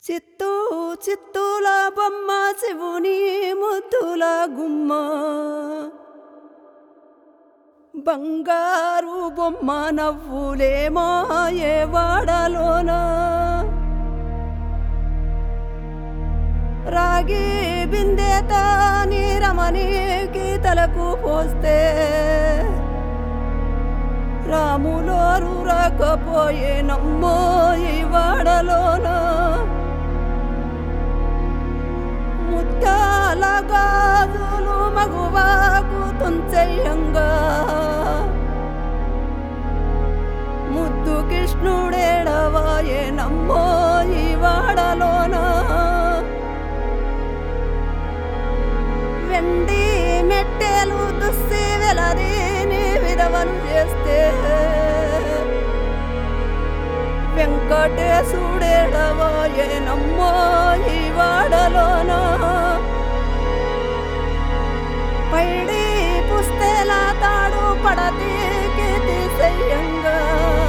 చిత్తూ చిత్తూల బొమ్మ శివుని ముద్దుల గుమ్మ బంగారు బొమ్మ నవ్వులేమో ఏ వాడలోన రాగి బిందెత నీరమణికి తలకు పోస్తే రాములోరు రాకపోయే నమ్మో ఈ వాడలోన ముత్యాల గాజులు మగువాకు తుంచెయ్యంగా ముద్దు కృష్ణుడేడవాయే నమ్మో ఈ వాడలోన వెండి మెట్టెలు దుస్సి వెలరీని విధవలు చేస్తే వెంకటేశుడేడవాయే నమ్మో ఈ వాడలోన పైడి పుస్తెల తాడు పడతీకి తీసెయ్యంగా